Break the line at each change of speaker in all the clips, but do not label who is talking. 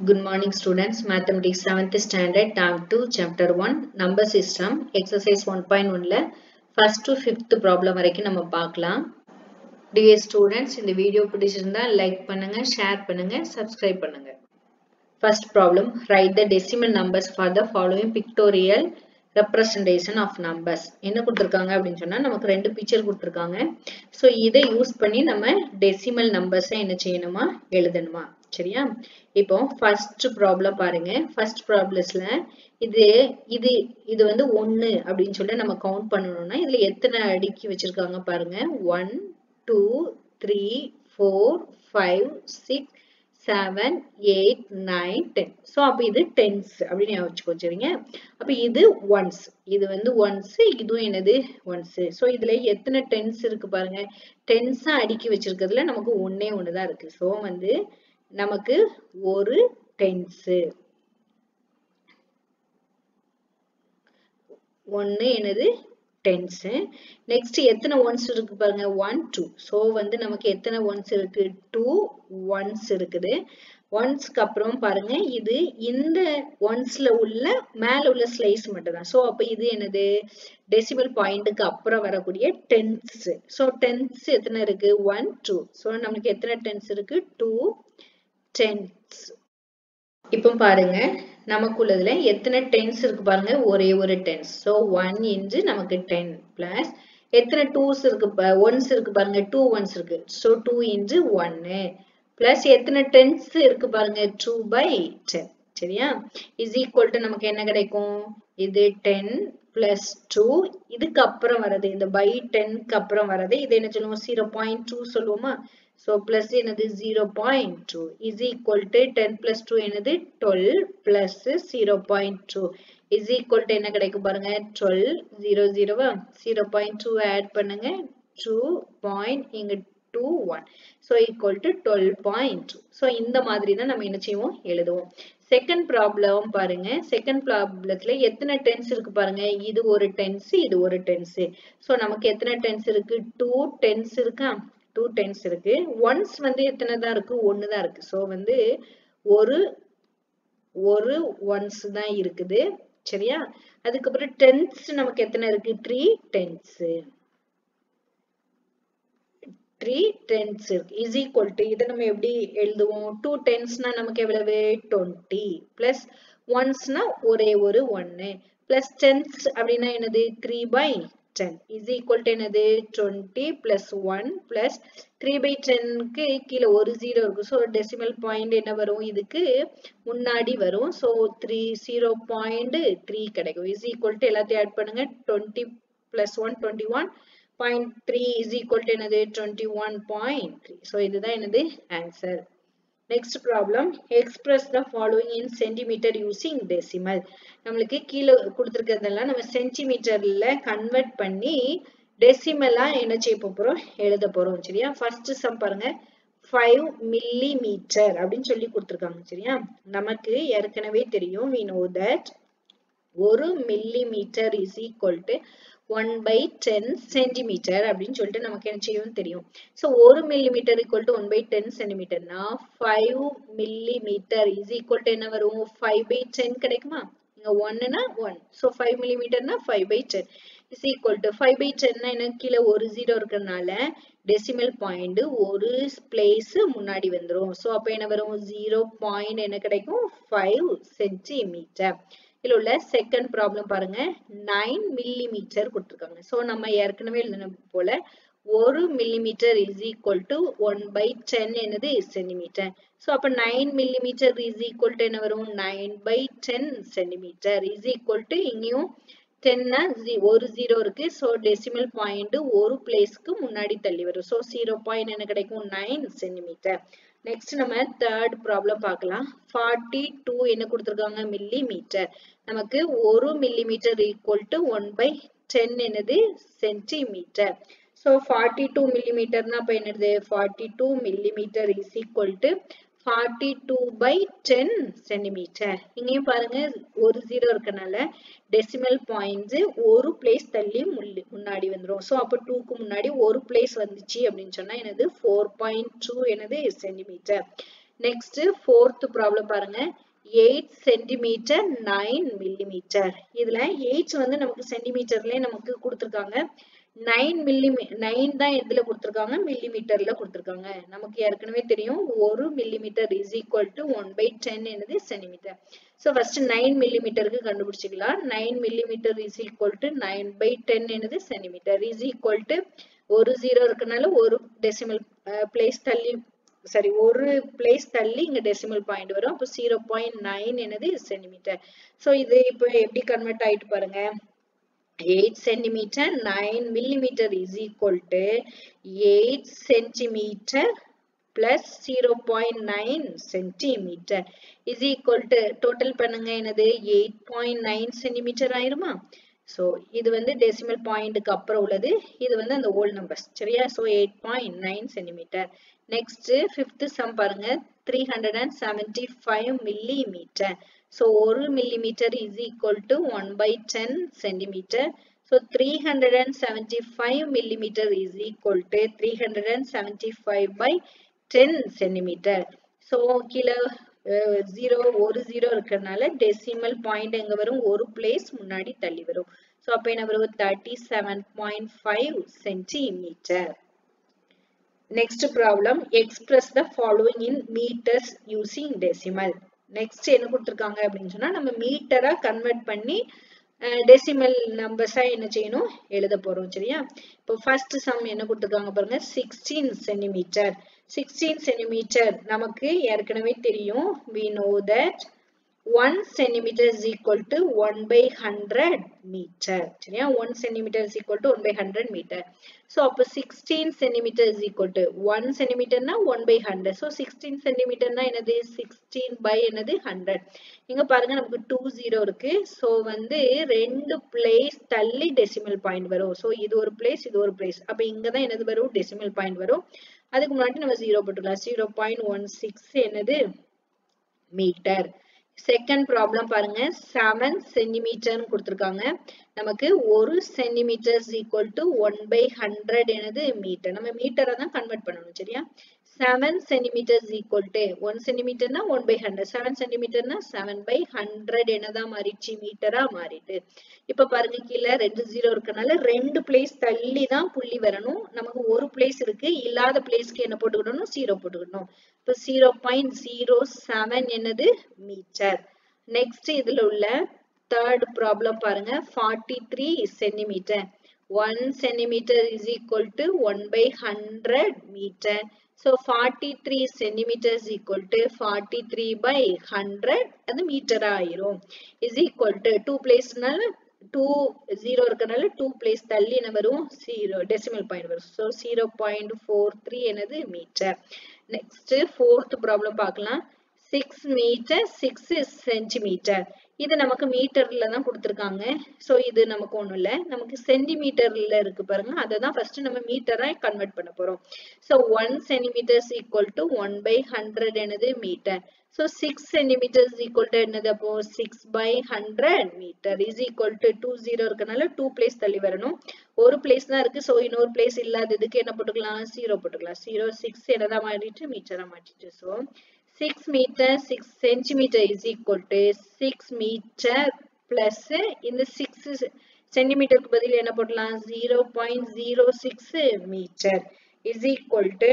Good morning students. Mathematics 7th standard term 2 chapter 1 number system exercise 1.1 ல first to fifth problem வரைக்கும் நம்ம பார்க்கலாம். Dear students இந்த video பிடிச்சிருந்தா லைக் பண்ணுங்க ஷேர் பண்ணுங்க சப்ஸ்கிரைப் பண்ணுங்க. First problem write the decimal numbers for the following pictorial representation of numbers என்ன கொடுத்துருக்காங்க அப்படின்னு சொன்னா நமக்கு ரெண்டு பிக்சர் கொடுத்துருக்காங்க ஸோ இதை யூஸ் பண்ணி நம்ம டெசிமல் நம்பர்ஸை என்ன செய்யணுமா எழுதணுமா சரியா இப்போ ஃபர்ஸ்ட் ப்ராப்ளம் பாருங்க ஃபர்ஸ்ட் ப்ராப்ளம்ஸ்ல இது இது இது வந்து ஒன்னு அப்படின்னு சொல்லி நம்ம கவுண்ட் பண்ணணும்னா இதுல எத்தனை அடுக்கி வச்சிருக்காங்க பாருங்க one two three four five six seven eight nine ten so அப்போ இது டென்ஸ் அப்படின்னு வச்சுக்கோ சரிங்க அப்போ இது ஒன்ஸ் இது வந்து ஒன்ஸ் இதுவும் என்னது ஒன்ஸ் ஸோ இதுல எத்தனை டென்ஸ் இருக்கு பாருங்க டென்ஸா அடுக்கி வச்சிருக்கிறதுல நமக்கு ஒன்னே ஒன்று தான் இருக்கு ஸோ வந்து நமக்கு ஒரு டென்ஸு ஒன்று என்னது டென்ஸு நெக்ஸ்ட் எத்தனை ஒன்ஸ் இருக்கு பாருங்க ஒன் டூ ஸோ வந்து நமக்கு எத்தனை ஒன்ஸ் இருக்கு டூ ஒன்ஸ் இருக்குது ஒன்ஸ்க்கு அப்புறம் பாருங்க இது இந்த ஒன்ஸ்ல உள்ள மேல உள்ள ஸ்லைஸ் மட்டும் தான் ஸோ அப்போ இது என்னது டெசிமல் பாயிண்ட்டுக்கு அப்புறம் வரக்கூடிய டென்ஸ் ஸோ டென்ஸ் எத்தனை இருக்கு ஒன் டூ ஸோ நமக்கு எத்தனை டென்ஸ் இருக்கு டூ டென்ஸ் இப்போ பாருங்க நமக்குள்ளதுல எத்தனை டென்ஸ் இருக்கு பாருங்க ஒரே ஒரு டென்ஸ் ஸோ ஒன் இன்ட்டு நமக்கு டென் பிளஸ் எத்தனை டூஸ் இருக்கு ஒன்ஸ் இருக்கு பாருங்க டூ ஒன்ஸ் இருக்கு ஸோ டூ இன்ட்டு ஒன்னு பிளஸ் எத்தனை டென்ஸ் இருக்கு பாருங்க டூ பை டென் சரியா இஸ் ஈக்குவல் டு நமக்கு என்ன கிடைக்கும் இது டென் பிளஸ் டூ இதுக்கு அப்புறம் வர்றது இந்த பை டென்க்கு அப்புறம் வர்றது இது என்ன சொல்லுவோம் ஜீரோ பாயிண்ட் டூ சொல்லுவோமா ஸோ பிளஸ் என்னது zero point two is equal to ten plus two என்னது twelve plus zero point two is equal to என்ன கிடைக்கும் பாருங்க டுவெல் ஜீரோ ஜீரோவா ஜீரோ பாயிண்ட் டூ ஆட் பண்ணுங்க டூ பாயிண்ட் இங்க two one so equal to twelve point two so இந்த மாதிரி தான் நம்ம என்ன செய்வோம் எழுதுவோம் செகண்ட் ப்ராப்ளம் பாருங்க செகண்ட் ப்ராப்ளத்துல எத்தனை டென்ஸ் இருக்கு பாருங்க இது ஒரு டென்ஸ் இது ஒரு டென்ஸ் ஸோ நமக்கு எத்தனை டென்ஸ் இருக்கு டூ டென்ஸ் இருக்கா டூ டென்ஸ் இருக்கு ஒன்ஸ் வந்து எத்தனை தான் இருக்கு ஒன்னு தான் இருக்கு ஸோ வந்து ஒரு ஒரு ஒன்ஸ் தான் இருக்குது சரியா அதுக்கப்புறம் டென்ஸ் நமக்கு எத்தனை இருக்கு த்ரீ டென்ஸ் த்ரீ டென்ஸ் இருக்கு இஸ் ஈக்குவல் டு இதை நம்ம எப்படி எழுதுவோம் டூ டென்ஸ்னா நமக்கு எவ்வளவு டுவெண்ட்டி பிளஸ் ஒன்ஸ்னா ஒரே ஒரு ஒன்னு பிளஸ் டென்ஸ் அப்படின்னா என்னது three by ten is equal to என்னது twenty plus one plus three by டென்க்கு கீழே ஒரு ஜீரோ இருக்கு ஸோ டெசிமல் பாயிண்ட் என்ன வரும் இதுக்கு முன்னாடி வரும் so three zero point three கிடைக்கும் இஸ் ஈக்குவல் டு எல்லாத்தையும் ஆட் பண்ணுங்க twenty plus one twenty one point three is equal to என்னது twenty one point three so இதுதான் என்னது answer next problem express the following in centimeter using decimal நம்மளுக்கு கீழே கொடுத்துருக்கிறதெல்லாம் நம்ம சென்டிமீட்டர்ல convert பண்ணி டெசிமலா என்ன செய்ய போறோம் எழுத போறோம் சரியா ஃபர்ஸ்ட் சம் பாருங்க ஃபைவ் மில்லி மீட்டர் அப்படின்னு சொல்லி கொடுத்துருக்காங்க சரியா நமக்கு ஏற்கனவே தெரியும் வி நோ தட் ஒரு millimeter is equal to one by ten centimeter அப்படின்னு சொல்லிட்டு நமக்கு என்ன செய்யும் தெரியும் ஸோ ஒரு millimeter equal to one by ten சென்டிமீட்டர்னா five millimeter is equal to என்ன வரும் ஃபைவ் பை டென் கிடைக்குமா இங்க ஒன்னுனா ஒன் ஸோ ஃபைவ் மில்லி மீட்டர்னா five by ten is equal to five by டென்னா என்ன கீழே ஒரு ஜீரோ இருக்கிறதுனால டெசிமல் பாயிண்ட் ஒரு பிளேஸ் முன்னாடி வந்துடும் ஸோ அப்போ என்ன வரும் ஜீரோ பாயிண்ட் என்ன கிடைக்கும் ஃபைவ் சென்டிமீட்டர் இதுல உள்ள செகண்ட் ப்ராப்ளம் பாருங்க நைன் மில்லி மீட்டர் கொடுத்துருக்காங்க ஸோ நம்ம ஏற்கனவே எழுதின போல ஒரு millimeter is equal to one by ten என்னது சென்டிமீட்டர் ஸோ அப்போ nine millimeter is equal to என்ன வரும் nine by ten centimeter is equal to இங்கேயும் டென்னா ஒரு ஜீரோ இருக்கு ஸோ டெசிமல் பாயிண்ட் ஒரு பிளேஸ்க்கு முன்னாடி தள்ளி வரும் ஸோ ஜீரோ பாயிண்ட் என்ன கிடைக்கும் நைன் சென்டிமீட்டர் நெக்ஸ்ட் நம்ம தேர்ட் ப்ராப்ளம் பார்க்கலாம் ஃபார்ட்டி டூ என்ன கொடுத்துருக்காங்க மில்லி மீட்டர் நமக்கு ஒரு millimeter equal to one by ten என்னது சென்டிமீட்டர் ஸோ ஃபார்ட்டி டூ மில்லி மீட்டர்னா அப்போ என்னது forty two millimeter is equal to forty two by ten centimeter இங்கேயும் பாருங்க ஒரு ஜீரோ இருக்கனால டெசிமல் பாயிண்ட்ஸ் ஒரு பிளேஸ் தள்ளி முன்னாடி வந்துடும் ஸோ அப்போ டூக்கு முன்னாடி ஒரு பிளேஸ் வந்துச்சு அப்படின்னு சொன்னா எனது ஃபோர் பாயிண்ட் டூ எனது சென்டிமீட்டர் நெக்ஸ்ட் ஃபோர்த் ப்ராப்ளம் பாருங்க எயிட் சென்டிமீட்டர் நைன் மில்லிமீட்டர் இதுல எயிட் வந்து நமக்கு சென்டிமீட்டர்லயே நமக்கு கொடுத்துருக்காங்க நைன் மில்லி நைன் தான் எதுல கொடுத்துருக்காங்க மில்லிமீட்டர்ல கொடுத்துருக்காங்க நமக்கு ஏற்கனவே தெரியும் ஒரு millimeter is equal to one by ten என்னது சென்டிமீட்டர் ஸோ ஃபர்ஸ்ட் நைன் மில்லிமீட்டருக்கு கண்டுபிடிச்சிக்கலாம் nine millimeter is equal to nine by ten என்னது சென்டிமீட்டர் இஸ் ஈக்குவல் டு ஒரு ஜீரோ இருக்கனால ஒரு டெசிமல் பிளேஸ் தள்ளி சாரி ஒரு பிளேஸ் தள்ளி இங்க டெசிமல் பாயிண்ட் வரும் அப்போ ஜீரோ பாயிண்ட் நைன் என்னது சென்டிமீட்டர் ஸோ இது இப்போ எப்படி கன்வெர்ட் ஆயிட்டு பாருங்க 8 centimeter 9 millimeter is equal to 8 centimeter plus 0.9 centimeter is equal to total பண்ணுங்க என்னது 8.9 centimeter ஆயிருமா so இது வந்து decimal பாயிண்ட்க்கு அப்புறம் உள்ளது இது வந்து அந்த ஓல் நம்பர்ஸ் சரியா so 8.9 centimeter next fifth sum பாருங்க 375 millimeter so 1 millimeter is equal to 1 by 10 centimeter so 375 millimeter is equal to 375 by 10 centimeter so கீழே ஜீரோ ஒரு ஜீரோ இருக்கிறதுனால டெசிமல் பாயிண்ட் எங்க வரும் ஒரு பிளேஸ் முன்னாடி தள்ளி வரும் ஸோ அப்போ என்ன வரும் thirty seven point five centimeter next problem express the following in meters using decimal next என்ன கொடுத்துருக்காங்க அப்படின்னு சொன்னா நம்ம மீட்டரா கன்வெர்ட் பண்ணி டெசிமல் நம்பர்ஸா என்ன செய்யணும் எழுத போறோம் சரியா இப்போ ஃபர்ஸ்ட் சம் என்ன கொடுத்துருக்காங்க பாருங்க சிக்ஸ்டீன் சென்டிமீட்டர் சிக்ஸ்டீன் சென்டிமீட்டர் நமக்கு ஏற்கனவே தெரியும் we know that 1 centimeter is equal to 1 by 100 meter சரியா 1 centimeter is equal to 1 by 100 meter so அப்ப 16 centimeter is equal to 1 centimeter னா 1 by 100 so 16 centimeter னா என்னது 16 by என்னது 100 இங்க பாருங்க நமக்கு 2 0 இருக்கு so வந்து ரெண்டு பிளேஸ் தள்ளி டெசிமல் பாயிண்ட் வரும் so இது ஒரு பிளேஸ் இது ஒரு பிளேஸ் அப்ப இங்க தான் என்னது வரும் டெசிமல் பாயிண்ட் வரும் அதுக்கு முன்னாடி நம்ம ஜீரோ போட்டுக்கலாம் ஜீரோ பாயிண்ட் ஒன் சிக்ஸ் என்னது மீட்டர் செகண்ட் ப்ராப்ளம் பாருங்க செவன் சென்டிமீட்டர்னு கொடுத்துருக்காங்க நமக்கு ஒரு centimeter equal to one by hundred எனது மீட்டர் நம்ம மீட்டரை தான் கன்வெர்ட் பண்ணணும் சரியா seven centimeter equal to one சென்டிமீட்டர்னா ஒன் பை ஹண்ட்ரட் செவன் சென்டிமீட்டர்னா செவன் பை ஹண்ட்ரட் என்னதான் மாறிடுச்சு மீட்டரா மாறிட்டு இப்ப பாருங்க கீழே ரெண்டு ஜீரோ இருக்கனால ரெண்டு பிளேஸ் தள்ளி தான் புள்ளி வரணும் நமக்கு ஒரு பிளேஸ் இருக்கு இல்லாத பிளேஸ்க்கு என்ன போட்டுக்கணும் ஜீரோ போட்டுக்கணும் இப்போ ஜீரோ பாயிண்ட் ஜீரோ செவன் என்னது மீட்டர் நெக்ஸ்ட் இதுல உள்ள தேர்ட் ப்ராப்ளம் பாருங்க forty three centimeter one centimeter is equal to one by hundred meter so forty three centimeter is equal to forty three by hundred அது meter ஆயிரும் is equal to two பிளேஸ்னால two zero இருக்கனால two place தள்ளி என்ன வரும் zero decimal point வரும் so zero point four three என்னது meter next fourth problem பார்க்கலாம் சிக்ஸ் மீட்டர் சிக்ஸ் சென்டிமீட்டர் இது நமக்கு மீட்டர்ல தான் கொடுத்துருக்காங்க ஸோ இது நமக்கு ஒன்றும் இல்லை நமக்கு சென்டிமீட்டர்ல இருக்கு பாருங்க அதை தான் ஃபர்ஸ்ட் நம்ம மீட்டரா கன்வெர்ட் பண்ண போறோம் so one centimeters equal to one by hundred என்னது meter so six centimeters equal to என்னது அப்போ six by hundred meter is equal to two zero இருக்கனால டூ பிளேஸ் தள்ளி வரணும் ஒரு பிளேஸ் தான் இருக்கு ஸோ இன்னொரு பிளேஸ் இல்லாததுக்கு என்ன போட்டுக்கலாம் ஜீரோ போட்டுக்கலாம் ஜீரோ சிக்ஸ் என்னதான் மாறிட்டு மீட்டரா மாற்றிட்டு so six meter six centimeter is equal to six meter plus இந்த சிக்ஸ் சென்டிமீட்டருக்கு பதில் என்ன போடலாம் zero point zero six meter is equal to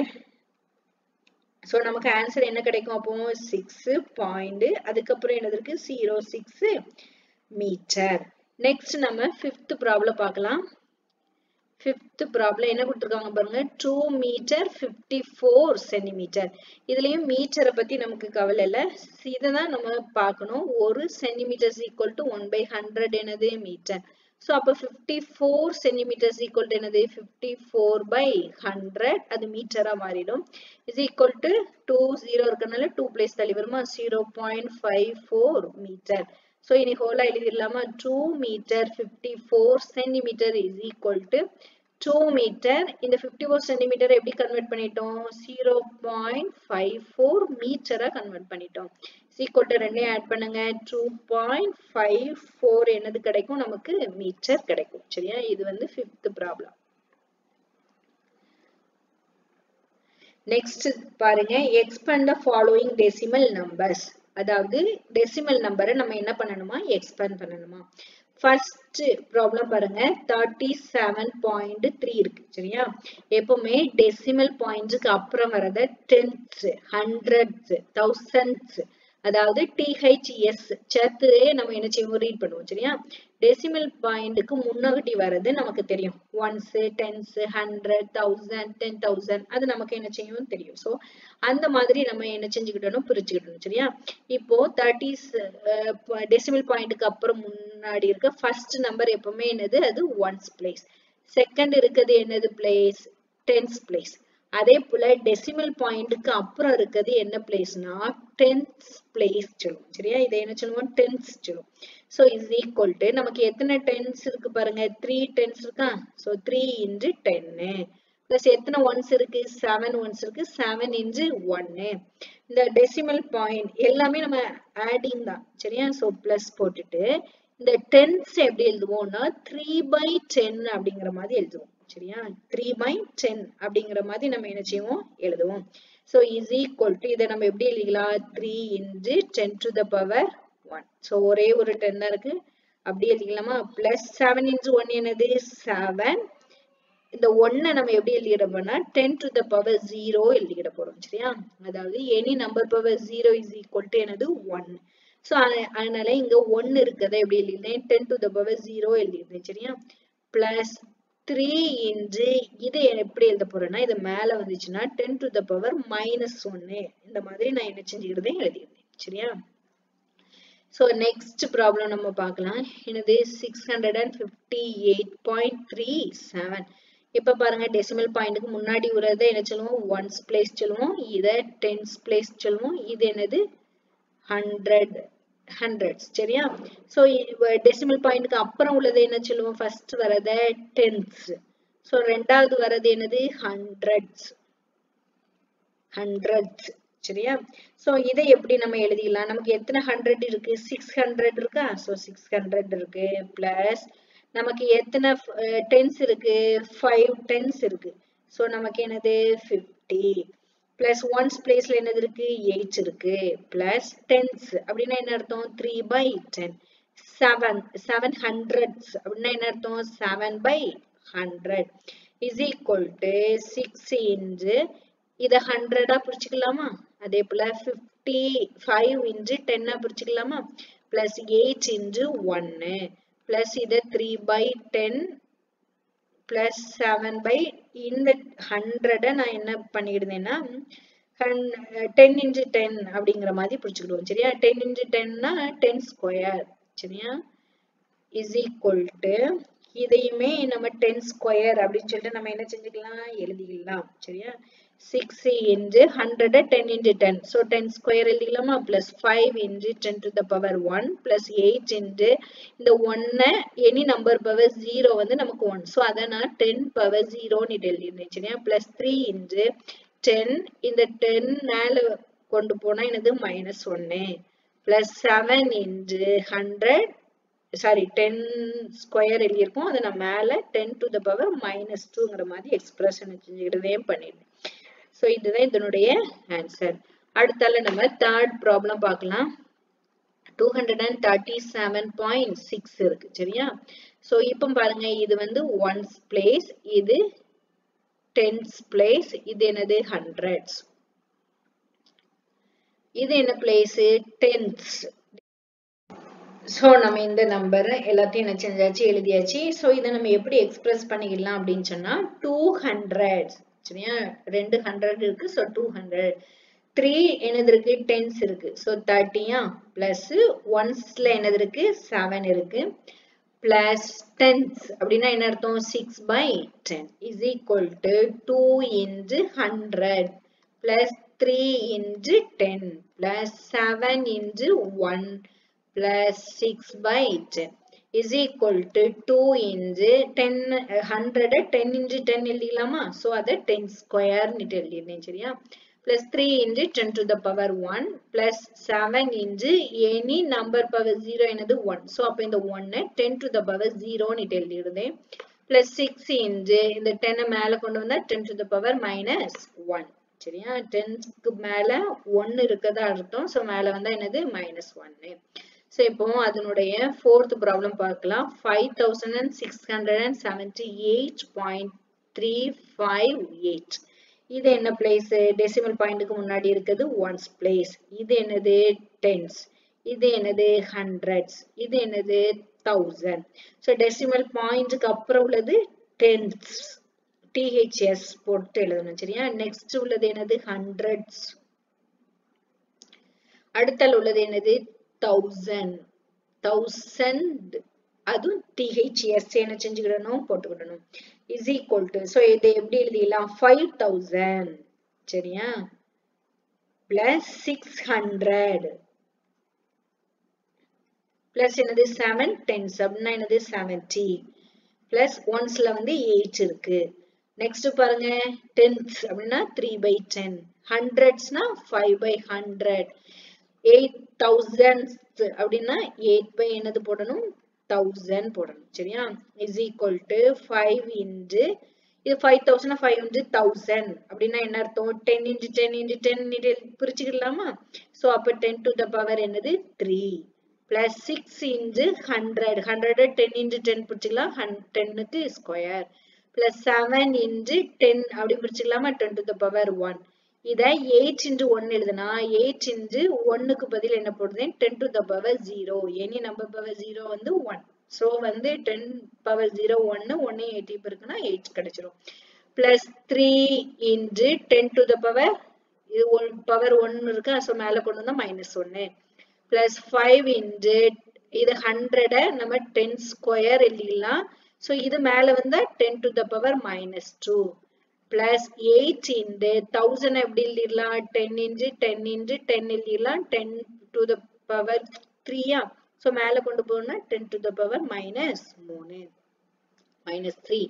so நமக்கு ஆன்சர் என்ன கிடைக்கும் அப்போ சிக்ஸ் பாயிண்ட் அதுக்கப்புறம் என்னது இருக்கு ஜீரோ சிக்ஸ் மீட்டர் நெக்ஸ்ட் நம்ம ஃபிஃப்த் ப்ராப்ளம் பார்க்கலாம் ஃபிஃப்த் ப்ராப்ளம் என்ன கொடுத்துருக்காங்க பாருங்க two meter fifty four centimeter இதுலயும் மீட்டரை பத்தி நமக்கு கவலை இல்லை இதை தான் நம்ம பார்க்கணும் ஒரு centimeter equal to one by hundred என்னது மீட்டர் ஸோ அப்போ fifty four centimeters equal to என்னது ஃபிஃப்டி ஃபோர் பை ஹண்ட்ரட் அது மீட்டரா மாறிடும் is equal to two zero இருக்கனால டூ பிளேஸ் தள்ளி வருமா zero point five four meter so இனி ஹோலா எழுதிடலாமா two meter fifty four centimeter is equal to two meter இந்த ஃபிஃப்டி ஃபோர் சென்டிமீட்டர் எப்படி கன்வெர்ட் பண்ணிட்டோம் ஜீரோ பாயிண்ட் ஃபைவ் ஃபோர் மீட்டரா கன்வெர்ட் பண்ணிட்டோம் ஈக்குவல் டு ரெண்டையும் ஆட் பண்ணுங்க டூ பாயிண்ட் ஃபைவ் ஃபோர் என்னது கிடைக்கும் நமக்கு மீட்டர் கிடைக்கும் சரியா இது வந்து ஃபிஃப்த் ப்ராப்ளம் நெக்ஸ்ட் பாருங்க expand the following decimal numbers அதாவது டெசிமல் நம்பரை நம்ம என்ன பண்ணணுமா எக்ஸ்பேண்ட் பண்ணணுமா ஃபர்ஸ்ட் ப்ராப்ளம் பாருங்க தேர்ட்டி செவன் பாயிண்ட் த்ரீ இருக்கு சரியா எப்பவுமே டெசிமல் பாயிண்ட்ஸுக்கு அப்புறம் வரத டென்ஸ் ஹண்ட்ரட்ஸ் தௌசண்ட்ஸ் அதாவது டிஹெச்எஸ் சேர்த்து நம்ம என்ன செய்வோம் ரீட் பண்ணுவோம் சரியா டெசிமல் பாயிண்ட்டுக்கு முன்னாடி வர்றது நமக்கு தெரியும் ones tens hundred thousand ten thousand அது நமக்கு என்ன செய்யும் தெரியும் ஸோ அந்த மாதிரி நம்ம என்ன செஞ்சுக்கிட்டோம் பிரிச்சுக்கிட்டோம் சரியா இப்போ தேர்ட்டி டெசிமல் பாயிண்ட்டுக்கு அப்புறம் முன்னாடி இருக்க ஃபர்ஸ்ட் நம்பர் எப்பவுமே என்னது அது ஒன்ஸ் பிளேஸ் செகண்ட் இருக்கிறது என்னது பிளேஸ் டென்ஸ் பிளேஸ் அதே போல டெசிமல் பாயிண்ட்டுக்கு அப்புறம் இருக்கிறது என்ன பிளேஸ்னா டென்ஸ் பிளேஸ் சொல்லுவோம் சரியா இதை என்ன சொல்லுவோம் டென்ஸ் சொல்லுவோம் ஸோ இஸ் ஈக்குவல் டு நமக்கு எத்தனை டென்ஸ் இருக்கு பாருங்க த்ரீ டென்ஸ் இருக்கா ஸோ த்ரீ இன்ட்டு டென்னு பிளஸ் எத்தனை ஒன்ஸ் இருக்கு செவன் ஒன்ஸ் இருக்கு செவன் இன்ட்டு ஒன்னு இந்த டெசிமல் பாயிண்ட் எல்லாமே நம்ம ஆடிங் தான் சரியா ஸோ பிளஸ் போட்டுட்டு இந்த டென்ஸ் எப்படி எழுதுவோம்னா த்ரீ பை டென் அப்படிங்கிற மாதிரி எழுதுவோம் சரியா த்ரீ பை டென் அப்படிங்கிற மாதிரி நம்ம என்ன செய்வோம் எழுதுவோம் ஸோ இஸ் ஈக்குவல் டு இதை நம்ம எப்படி எழுதிக்கலாம் three into ten to the power one so ஒரே ஒரு டென் தான் இருக்கு அப்படி எழுதிக்கலாமா பிளஸ் செவன் இன்டு ஒன் என்னது செவன் இந்த ஒன்னை நம்ம எப்படி எழுதிடப்போம்னா ten to the power zero எழுதிக்கிட போறோம் சரியா அதாவது any number power zero is equal to என்னது ஒன் ஸோ அதனால இங்க ஒன்னு இருக்கிறத எப்படி எழுதிருந்தேன் ten to the power zero எழுதிருந்தேன் சரியா பிளஸ் த்ரீ இன்டு இது எப்படி எழுத போறேன்னா இது மேல வந்துச்சுன்னா ten to the power minus ஒன்னு இந்த மாதிரி நான் என்ன செஞ்சுக்கிறதே எழுதியிருந்தேன் சரியா ஸோ நெக்ஸ்ட் ப்ராப்ளம் நம்ம பார்க்கலாம் என்னது six hundred and fifty eight point three seven இப்போ பாருங்க டெசிமல் பாயிண்ட்டுக்கு முன்னாடி வரதை என்ன சொல்லுவோம் ஒன்ஸ் பிளேஸ் சொல்லுவோம் இதை டென்ஸ் பிளேஸ் சொல்லுவோம் இது என்னது ஹண்ட்ரட் ஹண்ட்ரட்ஸ் சரியா ஸோ டெசிமல் பாயிண்ட்டுக்கு அப்புறம் உள்ளது என்ன சொல்லுவோம் ஃபர்ஸ்ட் வரத டென்ஸ் ஸோ ரெண்டாவது வர்றது என்னது ஹண்ட்ரட்ஸ் ஹண்ட்ரட்ஸ் சரியா ஸோ இதை எப்படி நம்ம எழுதிக்கலாம் நமக்கு எத்தனை ஹண்ட்ரட் இருக்கு சிக்ஸ் ஹண்ட்ரட் இருக்கா ஸோ சிக்ஸ் ஹண்ட்ரட் இருக்கு பிளஸ் நமக்கு எத்தனை டென்ஸ் இருக்கு ஃபைவ் டென்ஸ் இருக்கு ஸோ நமக்கு என்னது ஃபிஃப்டி பிளஸ் ஒன்ஸ் பிளேஸ்ல என்னது இருக்கு எயிட் இருக்கு பிளஸ் டென்ஸ் அப்படின்னா என்ன அர்த்தம் three by ten seven seven hundreds அப்படின்னா என்ன அர்த்தம் seven by hundred is equal to six into இதை ஹண்ட்ரடா பிரிச்சுக்கலாமா அதே போல ஃபிஃப்டி ஃபைவ் இன்ச்சு டென்னா பிரிச்சுக்கலாமா பிளஸ் எயிட் இன்ச்சு ஒன்னு பிளஸ் இதை three by ten plus seven by இந்த ஹண்ட்ரடை நான் என்ன பண்ணிக்கிடுதேன்னா டென் இன்ச்சு டென் அப்படிங்கிற மாதிரி பிடிச்சிக்கிடுவோம் சரியா டென் இன்ச்சு டென்னா டென் ஸ்கொயர் சரியா இஸ் ஈக்குவல் டு இதையுமே நம்ம டென் ஸ்கொயர் அப்படின்னு சொல்லிட்டு நம்ம என்ன செஞ்சுக்கலாம் எழுதிக்கலாம் சரியா six into hundred ten into ten so ten square எழுதிக்கலாமா plus five into ten to the power one plus eight into இந்த ஒன்னை எனி நம்பர் பவர் ஜீரோ வந்து நமக்கு ஒன் ஸோ அதை நான் டென் பவர் ஜீரோன்னு எழுதியிருந்தேன் சரியா பிளஸ் த்ரீ இன்ச்சு டென் இந்த டென் மேலே கொண்டு போனா எனது மைனஸ் ஒன்னு plus seven into hundred sorry ten square எழுதியிருக்கோம் அதை நான் மேலே ten to the power minus டூங்கிற மாதிரி எக்ஸ்பிரஷன் செஞ்சுக்கிட்டதே பண்ணிடுறேன் ஸோ இதுதான் இதனுடைய ஆன்சர் அடுத்தால நம்ம தேர்ட் ப்ராப்ளம் பார்க்கலாம் two hundred and thirty seven point six இருக்கு சரியா ஸோ இப்போ பாருங்க இது வந்து ஒன்ஸ் பிளேஸ் இது டென்ஸ் பிளேஸ் இது என்னது ஹண்ட்ரட்ஸ் இது என்ன பிளேஸ் டென்ஸ் ஸோ நம்ம இந்த நம்பர் எல்லாத்தையும் என்ன செஞ்சாச்சு எழுதியாச்சு ஸோ இதை நம்ம எப்படி எக்ஸ்பிரஸ் பண்ணிக்கலாம் அப்படின்னு சொன்னா டூ ஹண்ட்ரட் சரியா ரெண்டு ஹண்ட்ரட் இருக்கு ஸோ டூ ஹண்ட்ரட் த்ரீ என்னது இருக்கு டென்ஸ் இருக்கு ஸோ தேர்ட்டியா பிளஸ் ஒன்ஸ்ல என்னது இருக்கு செவன் இருக்கு பிளஸ் டென்ஸ் அப்படின்னா என்ன அர்த்தம் six by ten is equal to two into hundred plus three into ten plus seven into one plus six by ten is equal to 2 into 10 100 10 into 10 எழுதிக்கலாமா so அதை 10 square நிட்டு எழுதிருந்தேன் சரியா plus 3 into 10 to the power 1 plus 7 into any number power 0 என்னது 1 so அப்ப இந்த 1 10 to the power 0 நிட்டு எழுதிருந்தேன் plus 6 into இந்த 10 மேல கொண்டு வந்தா 10 to the power minus 1 சரியா டென்ஸ்க்கு மேல ஒன்னு இருக்கதா அர்த்தம் ஸோ மேல வந்தா என்னது மைனஸ் ஒன்னு ஸோ இப்போ அதனுடைய ஃபோர்த் ப்ராப்ளம் பார்க்கலாம் five thousand and six hundred and seventy eight point three five eight இது என்ன பிளேஸ் டெசிமல் பாயிண்ட்டுக்கு முன்னாடி இருக்குது ஒன்ஸ் பிளேஸ் இது என்னது டென்ஸ் இது என்னது ஹண்ட்ரட்ஸ் இது என்னது தௌசண்ட் ஸோ டெசிமல் பாயிண்ட்டுக்கு அப்புறம் உள்ளது டென்ஸ் டிஹெச்எஸ் போட்டு எழுதணும் சரியா நெக்ஸ்ட் உள்ளது என்னது ஹண்ட்ரட்ஸ் அடுத்தல் உள்ளது என்னது தௌசண்ட் தௌசண்ட் அதுவும் டிஹெச்எஸ் என்ன செஞ்சுக்கிடணும் போட்டுக்கிடணும் இஸ் ஈக்குவல் டு ஸோ இதை எப்படி எழுதிடலாம் ஃபைவ் தௌசண்ட் சரியா பிளஸ் சிக்ஸ் ஹண்ட்ரட் பிளஸ் என்னது செவன் டென்ஸ் அப்படின்னா என்னது செவன்டி பிளஸ் ஒன்ஸ்ல வந்து எயிட் இருக்கு நெக்ஸ்ட் பாருங்க டென்ஸ் அப்படின்னா த்ரீ பை டென் ஹண்ட்ரட்ஸ்னா five by hundred eight thousand அப்படின்னா எயிட் பை என்னது போடணும் தௌசண்ட் போடணும் சரியா is equal to five into இது five thousand five into thousand அப்படின்னா என்ன அர்த்தம் ten into ten into ten பிரிச்சுக்கலாமா ஸோ அப்போ டென் டு த பவர் என்னது three plus six into hundred hundred ten into ten பிடிச்சிக்கலாம் ஹன் டென்னுக்கு square plus seven into ten அப்படி பிடிச்சிக்கலாமா ten to the power one இதை எயிட் இன்டு ஒன் எழுதுனா எயிட் இன்டு ஒன்னுக்கு பதில் என்ன போடுறேன் ten to the power zero any number power zero வந்து ஒன் ஸோ வந்து டென் பவர் ஜீரோ ஒன்னு ஒன்னு எயிட்டி இருக்குன்னா எயிட் கிடைச்சிரும் plus three into ten to the power இது ஒன் பவர் ஒன்னு இருக்கு ஸோ மேலே கொண்டு வந்தா மைனஸ் ஒன்னு பிளஸ் ஃபைவ் இன்டு இது ஹண்ட்ரடை நம்ம டென் ஸ்கொயர் எழுதிடலாம் ஸோ இது மேலே வந்தா ten to the power minus two plus eight into thousand எப்படி எழுதிடலாம் ten into ten into ten எழுதிடலாம் டென் டு த பவர் த்ரீயா ஸோ மேலே கொண்டு போகணும்னா ten to the power minus மூணு minus three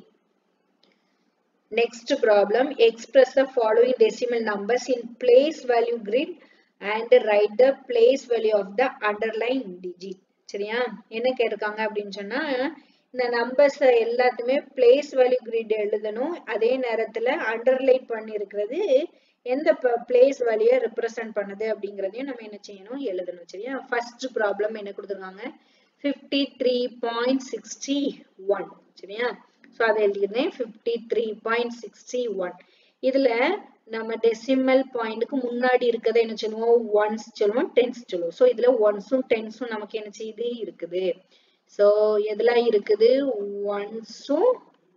Next problem, express the following decimal numbers in place value grid and write the place value of the underlying digit. சரியா என்ன கேட்டிருக்காங்க அப்படின்னு சொன்னா இந்த நம்பர்ஸ் எல்லாத்தையுமே பிளேஸ் வேல்யூ கிரிட் எழுதணும் அதே நேரத்துல அண்டர்லைன் பண்ணியிருக்கிறது எந்த பிளேஸ் வேல்யூ ரெப்ரசன்ட் பண்ணுது அப்படிங்கறதையும் நம்ம என்ன செய்யணும் எழுதணும் சரியா ஃபர்ஸ்ட் ப்ராப்ளம் என்ன கொடுத்துருக்காங்க fifty three point sixty one சரியா ஸோ அதை எழுதியிருந்தேன் fifty three point sixty one இதுல நம்ம டெசிமல் பாயிண்ட்டுக்கு முன்னாடி இருக்கதை என்ன சொல்லுவோம் ஒன்ஸ் சொல்லுவோம் டென்ஸ் சொல்லுவோம் ஸோ இதுல ஒன்ஸும் டென்ஸும் நமக்கு என்ன செய்யுது இருக்குது ஸோ எதெல்லாம் இருக்குது ஒன்ஸும்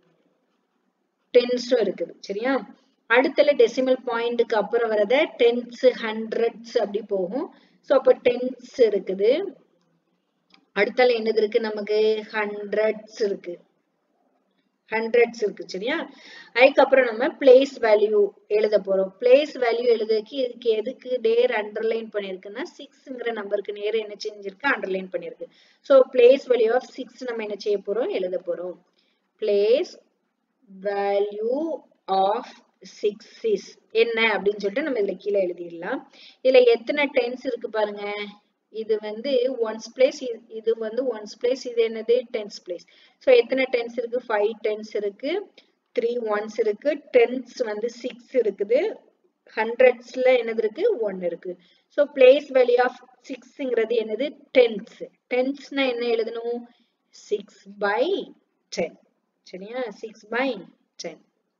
டென்ஸும் இருக்குது சரியா அடுத்தல டெசிமல் பாயிண்ட்டுக்கு அப்புறம் வரத டென்ஸ் ஹண்ட்ரட்ஸ் அப்படி போகும் ஸோ அப்போ டென்ஸ் இருக்குது அடுத்தால என்னது இருக்கு நமக்கு ஹண்ட்ரட்ஸ் இருக்கு ஹண்ட்ரட்ஸ் இருக்கு சரியா அதுக்கப்புறம் நம்ம பிளேஸ் வேல்யூ எழுத போறோம் பிளேஸ் வேல்யூ எழுதுறதுக்கு இதுக்கு எதுக்கு நேர் அண்டர்லைன் பண்ணிருக்குன்னா சிக்ஸ்ங்கிற நம்பருக்கு நேர் என்ன செஞ்சிருக்கு அண்டர்லைன் பண்ணிருக்கு so place value of six நம்ம என்ன செய்ய போறோம் எழுத போறோம் place value of six is என்ன அப்படின்னு சொல்லிட்டு நம்ம இதுல கீழே எழுதிடலாம் இதுல எத்தனை டென்ஸ் இருக்கு பாருங்க இது வந்து ஒன்ஸ் பிளேஸ் இது வந்து ஒன்ஸ் பிளேஸ் இது என்னது டென்ஸ் பிளேஸ் ஸோ எத்தனை டென்ஸ் இருக்கு ஃபைவ் டென்ஸ் இருக்கு த்ரீ ஒன்ஸ் இருக்கு டென்ஸ் வந்து சிக்ஸ் இருக்குது ஹண்ட்ரட்ஸ்ல என்னது இருக்கு ஒன் இருக்கு ஸோ பிளேஸ் வேல்யூ ஆஃப் சிக்ஸ்ங்கிறது என்னது டென்ஸ் டென்ஸ்னா என்ன எழுதணும் சிக்ஸ் பை டென் சரியா சிக்ஸ் பை டென்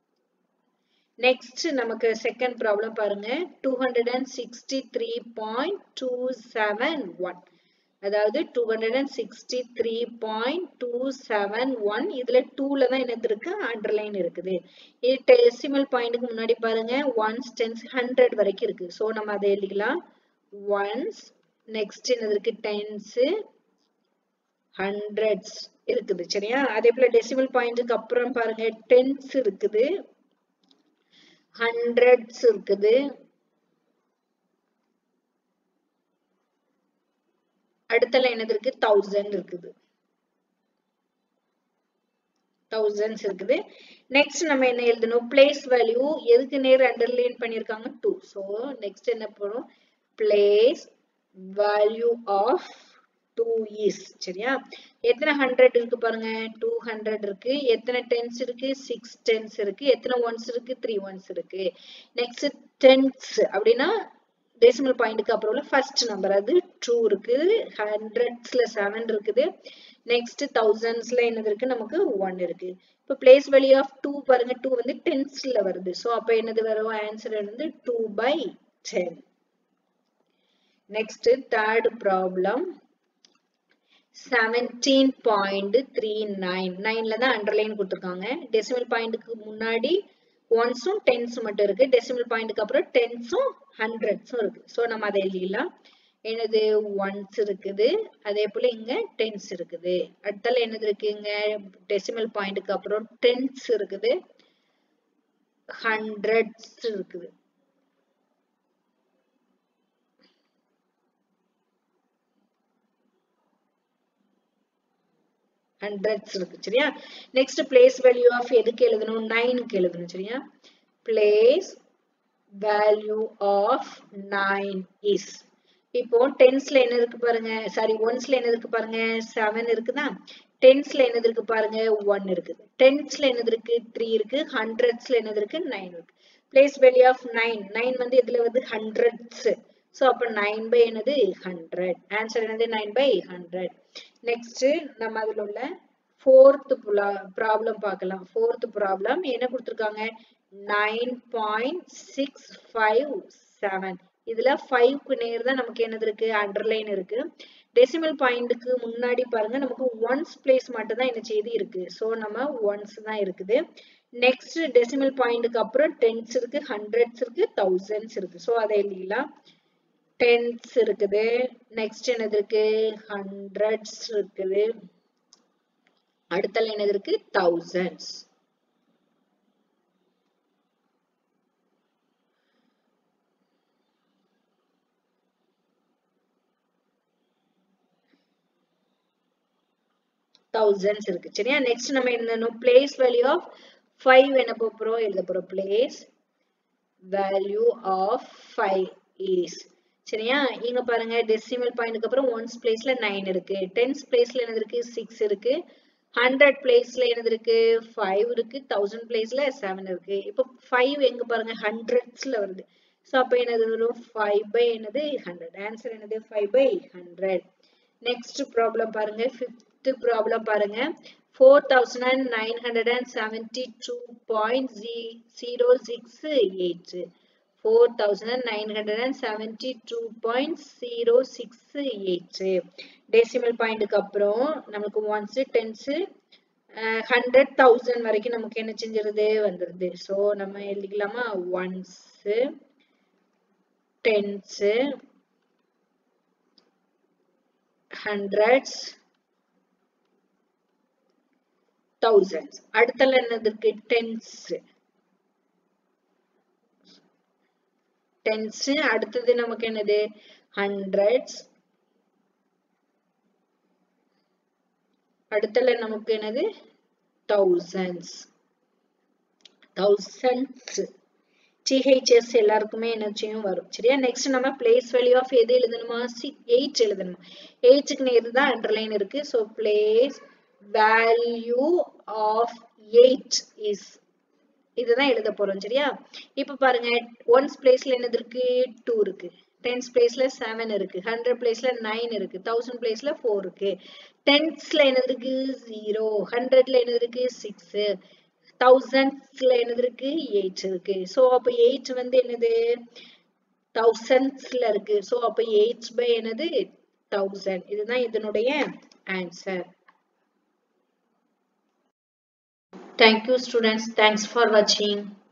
நெக்ஸ்ட் நமக்கு செகண்ட் ப்ராப்ளம் பாருங்க two hundred and sixty three point two seven one அதாவது two hundred and sixty three point two seven one இதுல டூல தான் என்னது இருக்கு அண்டர்லைன் இருக்குது இது டெசிமல் பாயிண்ட்டுக்கு முன்னாடி பாருங்க ஒன்ஸ் டென்ஸ் ஹண்ட்ரட் வரைக்கும் இருக்கு ஸோ நம்ம அதை எழுதிக்கலாம் ஒன்ஸ் நெக்ஸ்ட் என்னது இருக்கு டென்ஸ் ஹண்ட்ரட்ஸ் இருக்குது சரியா அதே போல டெசிமல் பாயிண்ட்டுக்கு அப்புறம் பாருங்க டென்ஸ் இருக்குது ஹண்ட்ரட்ஸ் இருக்குது அடுத்தல என்னது இருக்கு தௌசண்ட் இருக்குது தௌசண்ட்ஸ் இருக்குது நெக்ஸ்ட் நம்ம என்ன எழுதணும் பிளேஸ் வேல்யூ எதுக்கு நேர் அண்டர்லைன் பண்ணிருக்காங்க டூ ஸோ நெக்ஸ்ட் என்ன போடும் place value of two is சரியா எத்தனை ஹண்ட்ரட் இருக்கு பாருங்க டூ ஹண்ட்ரட் இருக்கு எத்தனை டென்ஸ் இருக்கு சிக்ஸ் டென்ஸ் இருக்கு எத்தனை ஒன்ஸ் இருக்கு த்ரீ ஒன்ஸ் இருக்கு நெக்ஸ்ட் டென்ஸ் அப்படின்னா டெசிமல் பாயிண்ட்க்கு அப்புறம் உள்ள ஃபர்ஸ்ட் நம்பர் அது டூ இருக்கு ஹண்ட்ரட்ஸ்ல செவன் இருக்குது நெக்ஸ்ட் தௌசண்ட்ஸ்ல என்னது இருக்கு நமக்கு ஒன் இருக்கு இப்போ பிளேஸ் வேல்யூ ஆஃப் டூ பாருங்க டூ வந்து டென்ஸ்ல வருது ஸோ அப்போ என்னது வரும் ஆன்சர் வந்து two by ten next third problem seventeen point three nine நைன்ல தான் அண்டர்லைன் கொடுத்துருக்காங்க டெசிமல் பாயிண்ட்டுக்கு முன்னாடி ஒன்ஸும் டென்ஸும் மட்டும் இருக்கு டெசிமல் பாயிண்ட்டுக்கு அப்புறம் டென்ஸும் ஹண்ட்ரட்ஸும் இருக்கு ஸோ நம்ம அதை எழுதிடலாம் என்னது ஒன்ஸ் இருக்குது அதே போல இங்க டென்ஸ் இருக்குது அடுத்தால என்னது இருக்குங்க டெசிமல் பாயிண்ட்டுக்கு அப்புறம் டென்ஸ் இருக்குது ஹண்ட்ரட்ஸ் இருக்குது ஹண்ட்ரட்ஸ் இருக்கு சரியா நெக்ஸ்ட் பிளேஸ் வேல்யூ ஆஃப் எதுக்கு எழுதணும் நைனுக்கு எழுதணும் சரியா place value of nine is இப்போ டென்ஸ்ல என்ன இருக்கு பாருங்க சாரி ஒன்ஸ்ல என்ன இருக்கு பாருங்க செவன் இருக்குதா டென்ஸ்ல என்னது இருக்கு பாருங்க ஒன் இருக்குது டென்ஸ்ல என்னது இருக்கு த்ரீ இருக்கு ஹண்ட்ரட்ஸ்ல என்னது இருக்கு நைன் இருக்கு place value of nine nine வந்து இதுல வந்து ஹண்ட்ரட்ஸ் ஸோ அப்போ நைன் பை என்னது ஹண்ட்ரட் ஆன்சர் என்னது நைன் பை ஹண்ட்ரட் நெக்ஸ்ட் நம்ம அதில் உள்ள ஃபோர்த் ப்ராப்ளம் பார்க்கலாம் ஃபோர்த் ப்ராப்ளம் என்ன கொடுத்துருக்காங்க nine point six five seven இதுல ஃபைவ்க்கு நேர் தான் நமக்கு என்னது இருக்கு அண்டர்லைன் இருக்கு டெசிமல் பாயிண்ட்டுக்கு முன்னாடி பாருங்க நமக்கு ஒன்ஸ் பிளேஸ் மட்டும் தான் என்ன செய்தி இருக்கு ஸோ நம்ம ஒன்ஸ் தான் இருக்குது நெக்ஸ்ட் டெசிமல் பாயிண்ட்டுக்கு அப்புறம் டென்ஸ் இருக்கு ஹண்ட்ரட்ஸ் இருக்கு தௌசண்ட்ஸ் இருக்கு ஸோ அதை எழுதிக்கலாம் டென்ஸ் இருக்குது நெக்ஸ்ட் என்னது இருக்கு ஹண்ட்ரட்ஸ் இருக்குது அடுத்தல என்னது இருக்கு தௌசண்ட்ஸ் தௌசண்ட்ஸ் இருக்கு சரியா நெக்ஸ்ட் நம்ம எழுதணும் பிளேஸ் வேல்யூ ஆஃப் ஃபைவ் என்ன போறோம் எழுத போறோம் place value of five is சரியா இங்க பாருங்க டெசிமல் பாயிண்ட்க்கு அப்புறம் ஒன்ஸ் பிளேஸ்ல நைன் இருக்கு டென்ஸ் பிளேஸ்ல என்னது இருக்கு சிக்ஸ் இருக்கு ஹண்ட்ரட் பிளேஸ்ல என்னது இருக்கு ஃபைவ் இருக்கு தௌசண்ட் பிளேஸ்ல செவன் இருக்கு இப்போ ஃபைவ் எங்க பாருங்க ஹண்ட்ரட்ஸ்ல வருது ஸோ அப்போ என்னது வரும் ஃபைவ் பை என்னது ஹண்ட்ரட் ஆன்சர் என்னது five by hundred next problem பாருங்க ஃபிஃப்த் ப்ராப்ளம் பாருங்க four thousand and nine hundred and seventy two point zero six eight four thousand nine hundred and seventy two point zero six eight decimal பாயிண்ட்டுக்கு அப்புறம் நமக்கு once tens hundred thousand வரைக்கும் நமக்கு என்ன செஞ்சிருது வந்துருது so நம்ம எழுதிக்கலாமா ஒன்ஸு டென்ஸு ஹண்ட்ரட்ஸ் தௌசண்ட்ஸ் அடுத்தல என்னது இருக்கு டென்ஸ் டென்ஸ் அடுத்தது நமக்கு என்னது ஹண்ட்ரட்ஸ் அடுத்தல நமக்கு என்னது தௌசண்ட்ஸ் தௌசண்ட்ஸ் டிஹெச்எஸ் எல்லாருக்குமே எனர்ஜியும் வரும் சரியா நெக்ஸ்ட் நம்ம பிளேஸ் வேல்யூ ஆஃப் எது எழுதணுமா சி எயிட் எழுதணுமா எயிட்டுக்கு நேர் தான் அண்டர்லைன் இருக்கு so place value of eight is இதுதான் எழுத போறோம் சரியா இப்ப பாருங்க ஒன்ஸ் பிளேஸ்ல என்னது இருக்கு டூ இருக்கு டென்ஸ் பிளேஸ்ல செவன் இருக்கு ஹண்ட்ரட் பிளேஸ்ல நைன் இருக்கு தௌசண்ட் பிளேஸ்ல ஃபோர் இருக்கு டென்ஸ்ல என்னது இருக்கு ஜீரோ ஹண்ட்ரட்ல என்னது இருக்கு சிக்ஸ் தௌசண்ட்ஸ்ல என்னது இருக்கு எயிட் இருக்கு ஸோ அப்போ எயிட் வந்து என்னது தௌசண்ட்ஸ்ல இருக்கு ஸோ அப்போ எயிட் பை என்னது தௌசண்ட் இதுதான் இதனுடைய answer Thank you students. Thanks for watching.